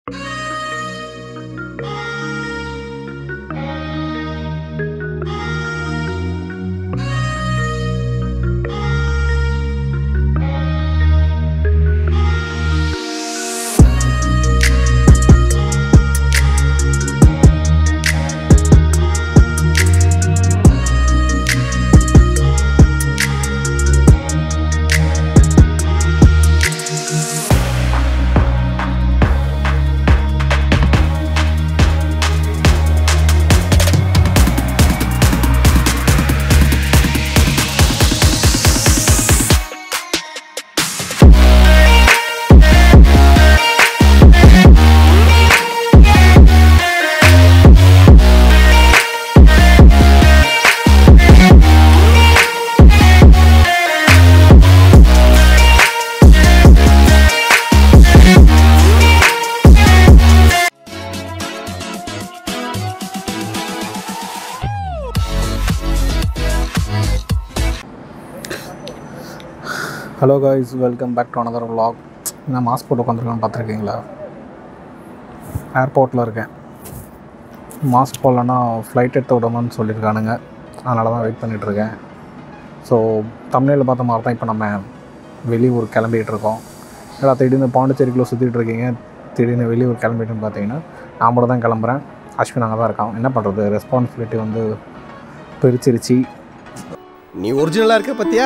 hello guys welcome back to another vlog நான் mask போட்டு உட்காந்துருக்கேன் பார்த்துருக்கீங்களா ஏர்போர்ட்டில் இருக்கேன் மாஸ்க் போடலன்னா ஃப்ளைட் எடுத்து விடணும்னு சொல்லியிருக்கானுங்க அதனால தான் வெயிட் பண்ணிகிட்ருக்கேன் ஸோ தமிழில் பார்த்த மாதிரி தான் இப்போ நம்ம வெளியூர் கிளம்பிகிட்டு இருக்கோம் ஏடா திடீர்னு பாண்டிச்சேரிக்குள்ளே சுற்றிட்டு இருக்கீங்க திடீர்னு வெளியூர் கிளம்பிட்டுன்னு பார்த்தீங்கன்னா நான் மட்டும் தான் கிளம்புறேன் அஸ்வின் அங்கே தான் இருக்கான் என்ன பண்ணுறது ரெஸ்பான்சிபிலிட்டி வந்து பிரிச்சிருச்சு நீ ஒரிஜினலா இருக்க பத்தியா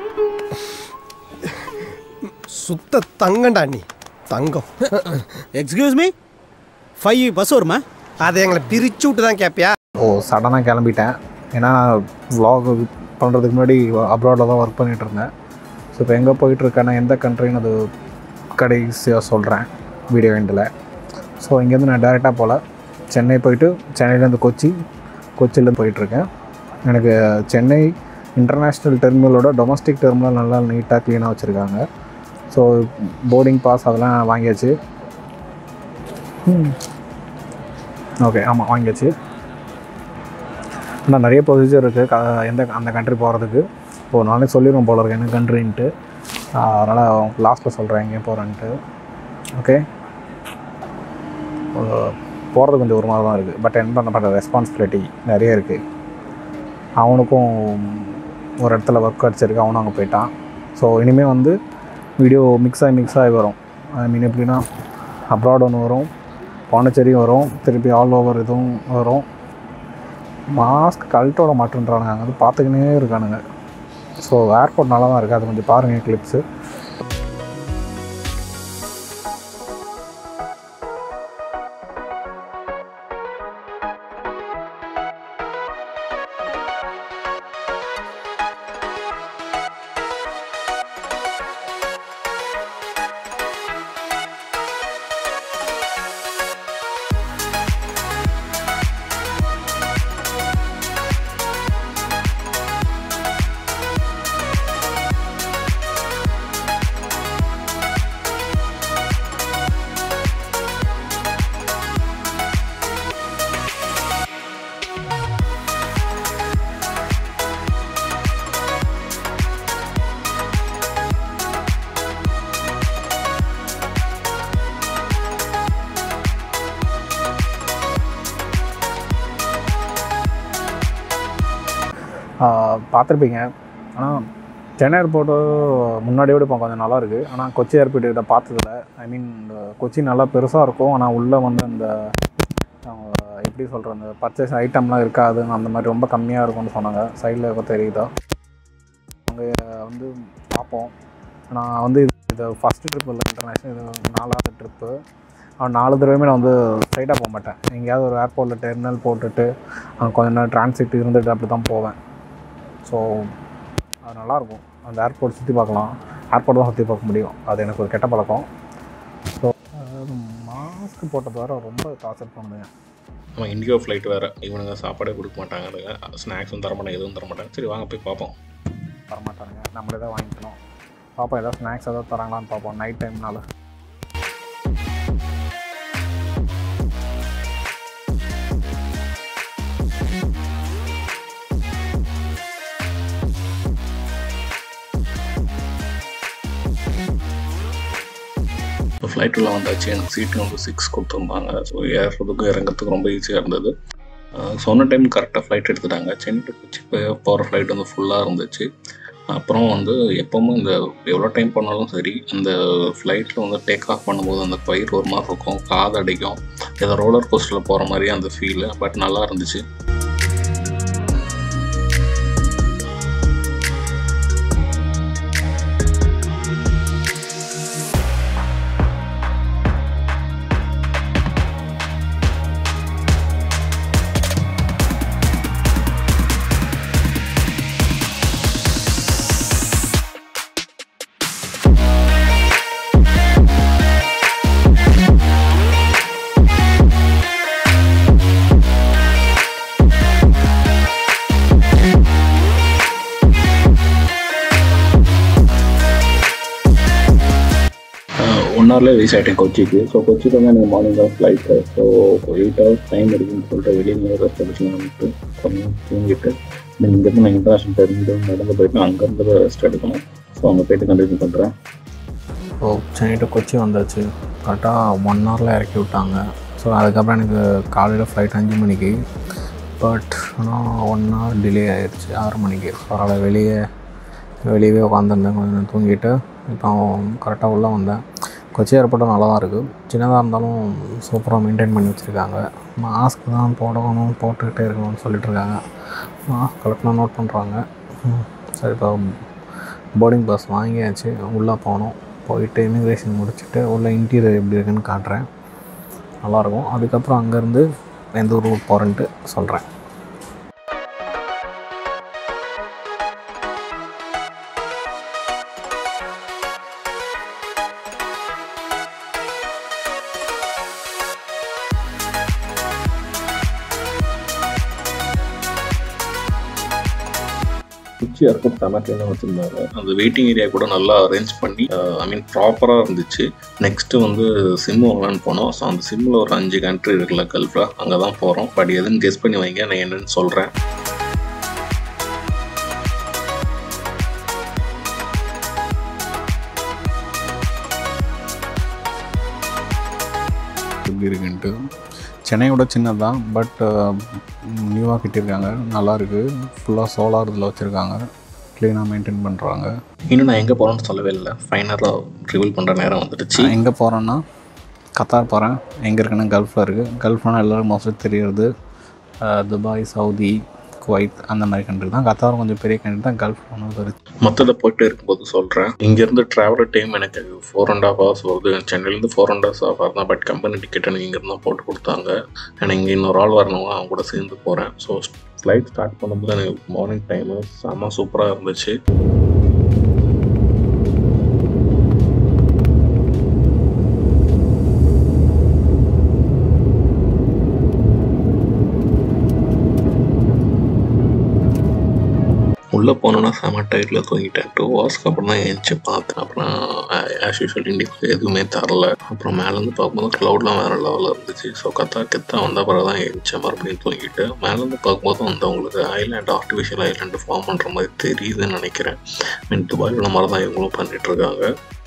சுத்த தங்கண்டா நீ தங்கம் எக்ஸ்கியூஸ் மீ ஃபைவ் பஸ் வருமா அதை எங்களை பிரிச்சு விட்டு தான் கேட்பியா ஓ சடனாக கிளம்பிட்டேன் ஏன்னா vlog பண்ணுறதுக்கு முன்னாடி அப்ராடில் தான் ஒர்க் பண்ணிகிட்டு இருந்தேன் ஸோ இப்போ எங்கே போயிட்டுருக்கேன்னா எந்த கண்ட்ரின்னு அது கடைசியாக சொல்கிறேன் வீடியோ எண்டில் ஸோ இங்கேருந்து நான் டேரெக்டாக போகல சென்னை போயிட்டு சென்னையிலேருந்து கொச்சி கொச்சியிலேருந்து போயிட்டுருக்கேன் எனக்கு சென்னை இன்டர்நேஷ்னல் டெர்மினலோட டொமஸ்டிக் டெர்மினல் நல்லா நீட்டாக க்ளீனாக வச்சுருக்காங்க ஸோ போர்டிங் பாஸ் அதெல்லாம் வாங்கியாச்சு ஓகே ஆமாம் வாங்கியாச்சு ஆனால் நிறைய ப்ரொசீஜர் இருக்குது எந்த அந்த கண்ட்ரி போகிறதுக்கு இப்போ நானே சொல்லிடுவோம் போல இருக்கு என்ன கண்ட்ரின்ட்டு அதனால் லாஸ்ட்டில் சொல்கிறேன் எங்கேயும் போகிறேன்ட்டு ஓகே போகிறது கொஞ்சம் ஒரு மாதிரி தான் இருக்குது பட் என்ன பண்ண பண்ணுற ரெஸ்பான்சிபிலிட்டி நிறைய இருக்குது அவனுக்கும் ஒரு இடத்துல ஒர்க் கிடச்சிருக்கு அவனும் அங்கே போயிட்டான் ஸோ இனிமேல் வந்து வீடியோ மிக்ஸ் ஆகி மிக்ஸ் ஆகி வரும் ஐ மீன் எப்படின்னா அப்ராட் ஒன்று வரும் பாண்டிச்சேரியும் வரும் திருப்பி ஆல் ஓவர் இதுவும் வரும் மாஸ்க் கழட்டோட மாட்டேன்றானுங்க அங்கே வந்து பார்த்துக்கினே இருக்கானுங்க ஸோ ஏர்போர்ட் நல்லா தான் இருக்குது அது கொஞ்சம் பாருங்கள் கிளிப்ஸு பார்த்துருப்பீங்க ஆனால் சென்னை ஏர்போர்ட்டு முன்னாடியோட இப்போ கொஞ்சம் நல்லா இருக்குது ஆனால் கொச்சி ஏர்போர்ட் கிட்ட பார்த்ததில்ல ஐ மீன் இந்த கொச்சி நல்லா பெருசாக இருக்கும் ஆனால் உள்ளே வந்து அந்த அவங்க எப்படி சொல்கிற அந்த பர்ச்சேஸ் ஐட்டம்லாம் இருக்காது அந்த மாதிரி ரொம்ப கம்மியாக இருக்கும்னு சொன்னாங்க சைடில் இப்போ தெரியுதா அங்கே வந்து பார்ப்போம் நான் வந்து இது இது ஃபஸ்ட்டு ட்ரிப் இல்லை இன்டர்நேஷ்னல் இது நாலாவது ட்ரிப்பு அவன் நாலு தடவையுமே நான் வந்து ஸ்ட்ரைட்டாக போக மாட்டேன் எங்கேயாவது ஒரு ஏர்போர்ட்டில் டெர்மினல் போட்டுட்டு அங்கே கொஞ்ச நேரம் டிரான்சிட் இருந்துட்டு அப்படி தான் போவேன் ஸோ அது நல்லாயிருக்கும் அந்த ஏர்போர்ட் சுற்றி பார்க்கலாம் ஏர்போர்ட் தான் சுற்றி பார்க்க முடியும் அது எனக்கு ஒரு கெட்ட பழக்கம் ஸோ மாஸ்க் போட்டது வர ரொம்ப டார்ச்சர் பண்ணுதுங்க நம்ம இண்டிகோ ஃப்ளைட் வேறு இவனுங்க சாப்பாடே கொடுக்க மாட்டாங்க ஸ்நாக்ஸும் தர மாட்டாங்க எதுவும் தர மாட்டாங்க சரி வாங்க போய் பார்ப்போம் தரமாட்டானுங்க நம்மளே தான் வாங்கிக்கணும் பார்ப்போம் ஏதாவது ஸ்நாக்ஸ் ஏதாவது தராங்களான்னு பார்ப்போம் நைட் டைம்னால இப்போ ஃப்ளைட்டில் வந்தாச்சு எனக்கு சீட்டு வந்து சிக்ஸ் கொடுத்துருந்தாங்க ஸோ ஏறுறதுக்கும் இறங்குறதுக்கும் ரொம்ப ஈஸியாக இருந்தது அஹ் சொன்ன டைம் கரெக்டாக ஃப்ளைட் எடுத்துட்டாங்க சென்னை டு கொச்சி போகிற ஃப்ளைட் வந்து ஃபுல்லாக இருந்துச்சு அப்புறம் வந்து எப்போவும் இந்த எவ்வளோ டைம் பண்ணாலும் சரி இந்த ஃப்ளைட்டில் வந்து டேக் ஆஃப் பண்ணும்போது அந்த பயிர் ஒரு மாதிரி இருக்கும் காது அடிக்கும் ஏதோ ரோலர் கோஸ்டரில் போகிற மாதிரி அந்த ஃபீலு பட் நல்லா இருந்துச்சு ஒன் ஹவர்லேயே ரீச் ஆகிட்டேன் கொச்சிக்கு ஸோ கொச்சிக்கு வந்து எனக்கு மார்னிங் தான் flight so eight hours time எடுக்குன்னு சொல்லிட்டு வெளியே நீங்கள் ரெஸ்ட் எடுக்கலாம்ட்டு கொஞ்சம் தூங்கிட்டு தென் இங்கேருந்து நான் இன்டர்நேஷனல் டெர்மினல் நடந்து போயிட்டு அங்கேருந்து ரெஸ்ட் எடுக்கணும் ஸோ அங்கே போயிட்டு கண்டினியூ பண்ணுறேன் ஸோ சென்னை டு கொச்சி வந்தாச்சு கரெக்டாக ஒன் ஹவரில் இறக்கி விட்டாங்க ஸோ அதுக்கப்புறம் எனக்கு காலையில் ஃப்ளைட் அஞ்சு மணிக்கு பட் ஆனால் ஒன் ஹவர் டிலே ஆயிடுச்சு ஆறு மணிக்கு பரவாயில்ல வெளியே வெளியவே உட்காந்துருந்தேன் கொஞ்சம் நேரம் தூங்கிட்டு இப்போ கரெக்டாக உள்ளே வந்தேன் கொச்சி ஏர்போர்ட்டும் நல்லா தான் இருக்குது சின்னதாக இருந்தாலும் சூப்பராக மெயின்டைன் பண்ணி வச்சுருக்காங்க மாஸ்க் தான் போடணும் போட்டுக்கிட்டே இருக்கணும்னு சொல்லிட்டு இருக்காங்க மாஸ்க் கரெக்டாக நோட் பண்ணுறாங்க ம், சரி இப்போ போர்டிங் பாஸ் வாங்கியாச்சு உள்ளே போனோம் போயிட்டு இமிக்ரேஷன் முடிச்சுட்டு உள்ள இன்டீரியர் எப்படி இருக்குன்னு காட்டுறேன் நல்லாயிருக்கும் அதுக்கப்புறம் அங்கேருந்து எந்த ஊர் போகிறேன்ட்டு சொல்கிறேன் கொச்சி ஏர்போர்ட் செம க்ளீனாக வச்சுருந்தாங்க அந்த வெயிட்டிங் ஏரியா கூட நல்லா அரேஞ்ச் பண்ணி ஐ மீன் ப்ராப்பராக இருந்துச்சு நெக்ஸ்ட்டு வந்து சிம் வாங்கலான்னு போனோம் ஸோ அந்த சிம்மில் ஒரு அஞ்சு கண்ட்ரி இருக்குல்ல கல்ஃபில் அங்கே தான் போகிறோம் பட் எதுன்னு கெஸ் பண்ணி வைங்க நான் என்னன்னு சொல்கிறேன் எப்படி இருக்குன்ட்டு சென்னையோட சின்னதான் பட் நியூவாக கட்டியிருக்காங்க நல்லா இருக்குது ஃபுல்லாக சோலார் இதில் வச்சுருக்காங்க க்ளீனாக மெயின்டைன் பண்ணுறாங்க இன்னும் நான் எங்கே போகிறேன்னு சொல்லவே இல்லை ஃபைனலாக ரிவீல் பண்ணுற நேரம் வந்துடுச்சு நான் எங்கே போகிறேன்னா கத்தார் போகிறேன் எங்கே இருக்குன்னா கல்ஃபில் இருக்குது கல்ஃப்னா எல்லோரும் மோஸ்ட்லி தெரியறது அஹ், துபாய் சவுதி குவைத் அந்த மாதிரி கண்ட்ரி தான் கத்தார் கொஞ்சம் பெரிய கண்ட்ரி தான் கல்ஃப் ஒன்று பெருசு மொத்தத்தில் போயிட்டு இருக்கும்போது சொல்கிறேன் இங்கேருந்து ட்ராவல் டைம் எனக்கு ஃபோர் அண்ட் ஹாஃப் ஹவர்ஸ் வருது சென்னையிலேருந்து ஃபோர் அண்ட் ஹவர்ஸ் ஹவர் தான் பட் கம்பெனி டிக்கெட் எனக்கு இங்கேருந்து தான் போட்டு கொடுத்தாங்க எனக்கு இங்கே இன்னொரு ஆள் வரணும் அவங்க கூட சேர்ந்து போகிறேன் ஸோ ஃப்ளைட் ஸ்டார்ட் பண்ணும்போது எனக்கு மார்னிங் டைமு செம்ம சூப்பராக இருந்துச்சு உள்ளே போனோன்னா செம டயர்டில் தூங்கிட்டேன் டூ ஹவர்ஸ்க்கு அப்புறம் தான் எழுந்துச்சு பார்த்தேன் அப்புறம் ஆஸ் யூஷுவல் இண்டிகோ எதுவுமே தரல அப்புறம் மேலேருந்து பார்க்கும்போது க்ளவுட்லாம் வேறு லெவலில் இருந்துச்சு ஸோ கத்தா கெத்தா வந்த பிறகு தான் எழுந்துச்சேன் மறுபடியும் தூங்கிட்டு மேலேருந்து பார்க்கும்போது வந்து அவங்களுக்கு ஐலாண்ட் ஆர்டிஃபிஷியல் ஐலாண்டு ஃபார்ம் பண்ணுற மாதிரி தெரியுதுன்னு நினைக்கிறேன் மீன் துபாயில் உள்ள மாதிரி தான் இவங்களும் பண்ணிட்டு இருக்காங்க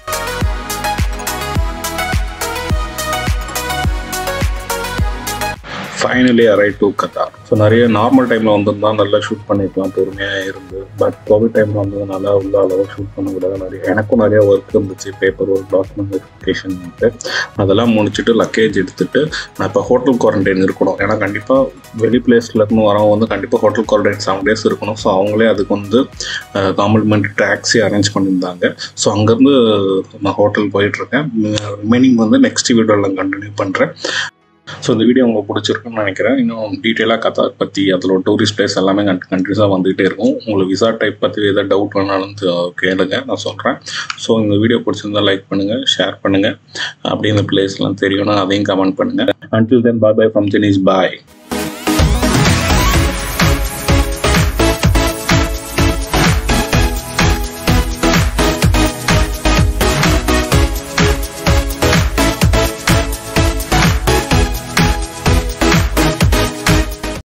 finally arrived to Qatar so நிறைய நார்மல் டைமில் வந்திருந்தா நல்லா ஷூட் பண்ணிக்கலாம் பொறுமையாக இருந்து பட் கோவிட் டைமில் வந்ததுனால உள்ள அளவு ஷூட் பண்ண முடியாது நிறைய எனக்கும் நிறைய ஒர்க் இருந்துச்சு பேப்பர் ஒர்க் டாக்குமெண்ட் வெரிஃபிகேஷன் அதெல்லாம் முடிச்சுட்டு லக்கேஜ் எடுத்துட்டு நான் இப்போ ஹோட்டல் குவாரண்டைன் இருக்கணும் ஏன்னா கண்டிப்பாக வெளி பிளேஸ்ல இருந்து வரவங்க வந்து கண்டிப்பாக ஹோட்டல் குவாரண்டைன் செவன் டேஸ் இருக்கணும் ஸோ அவங்களே அதுக்கு வந்து காம்ப்ளிமெண்ட் டாக்ஸி அரேஞ்ச் பண்ணியிருந்தாங்க ஸோ அங்கேருந்து நான் ஹோட்டல் போயிட்டுருக்கேன் ரிமைனிங் வந்து நெக்ஸ்ட் வீடியோவில் கண்டினியூ பண்ணுறேன் ஸோ இந்த வீடியோ உங்களுக்கு பிடிச்சிருக்குன்னு நினைக்கிறேன் இன்னும் டீட்டெயிலாக கத்தார் பற்றி அதில் டூரிஸ்ட் பிளேஸ் எல்லாமே கண்ட்ரிஸாக வந்துகிட்டே இருக்கும் உங்களுக்கு விசா டைப் பற்றி எதாவது டவுட் வேணாலும் தெ- கேளுங்க நான் சொல்கிறேன் ஸோ இந்த வீடியோ பிடிச்சிருந்தா லைக் பண்ணுங்கள் ஷேர் பண்ணுங்கள் அப்படி இந்த பிளேஸ்லாம் தெரியும்னா அதையும் கமெண்ட் பண்ணுங்கள் until then bye bye from ஜெனிஸ் bye